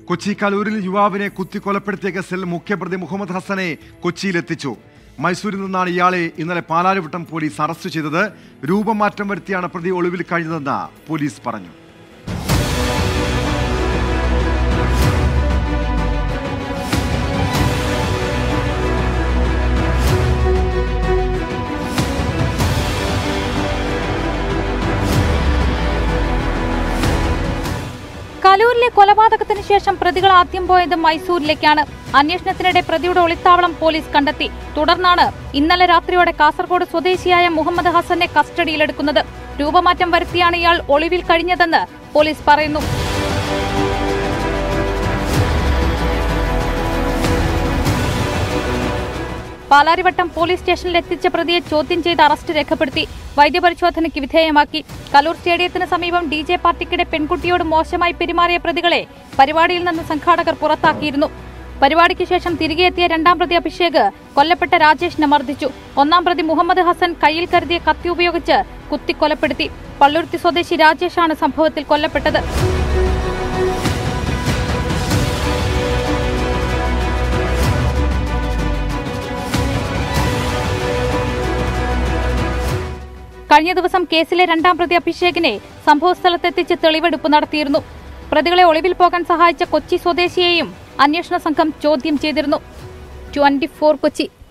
കൊച്ചി കലൂരിൽ യുവാവിനെ കുത്തിക്കൊലപ്പെടുത്തിയ കേസിൽ മുഖ്യപ്രതി മുഹമ്മദ് ഹസനെ കൊച്ചിയിലെത്തിച്ചു മൈസൂരിൽ നിന്നാണ് ഇയാളെ ഇന്നലെ പാലാരിവട്ടം പോലീസ് അറസ്റ്റ് ചെയ്തത് രൂപമാറ്റം വരുത്തിയാണ് പ്രതി ഒളിവിൽ കഴിഞ്ഞതെന്ന് പോലീസ് പറഞ്ഞു കലൂരിലെ കൊലപാതകത്തിന് ശേഷം പ്രതികൾ ആദ്യം പോയത് മൈസൂരിലേക്കാണ് അന്വേഷണത്തിനിടെ പ്രതിയുടെ ഒളിത്താവളം പോലീസ് കണ്ടെത്തി തുടർന്നാണ് ഇന്നലെ രാത്രിയോടെ കാസർഗോഡ് സ്വദേശിയായ മുഹമ്മദ് ഹസനെ കസ്റ്റഡിയിലെടുക്കുന്നത് രൂപമാറ്റം വരുത്തിയാണ് ഇയാൾ ഒളിവിൽ കഴിഞ്ഞതെന്ന് പോലീസ് പറയുന്നു പാലാരിവട്ടം പോലീസ് സ്റ്റേഷനിൽ എത്തിച്ച പ്രതിയെ ചോദ്യം ചെയ്ത് അറസ്റ്റ് രേഖപ്പെടുത്തി വൈദ്യപരിശോധനയ്ക്ക് വിധേയമാക്കി കലൂർ സ്റ്റേഡിയത്തിന് സമീപം ഡി ജെ പാർട്ടിക്കിടെ പെൺകുട്ടിയോട് മോശമായി പെരുമാറിയ പ്രതികളെ പരിപാടിയിൽ നിന്ന് സംഘാടകർ പുറത്താക്കിയിരുന്നു പരിപാടിക്ക് ശേഷം തിരികെ എത്തിയ രണ്ടാം പ്രതി അഭിഷേക് കൊല്ലപ്പെട്ട രാജേഷിനെ മർദ്ദിച്ചു ഒന്നാം പ്രതി മുഹമ്മദ് ഹസൻ കയ്യിൽ കരുതിയ കത്തി ഉപയോഗിച്ച് കുത്തിക്കൊലപ്പെടുത്തി പള്ളുരുത്തി സ്വദേശി രാജേഷാണ് സംഭവത്തിൽ കൊല്ലപ്പെട്ടത് കഴിഞ്ഞ ദിവസം കേസിലെ രണ്ടാം പ്രതി അഭിഷേകിനെ സംഭവസ്ഥലത്തെത്തിച്ച് തെളിവെടുപ്പ് നടത്തിയിരുന്നു പ്രതികളെ ഒളിവിൽ പോകാൻ സഹായിച്ച കൊച്ചി സ്വദേശിയെയും അന്വേഷണ സംഘം ചോദ്യം ചെയ്തിരുന്നു ട്വന്റി കൊച്ചി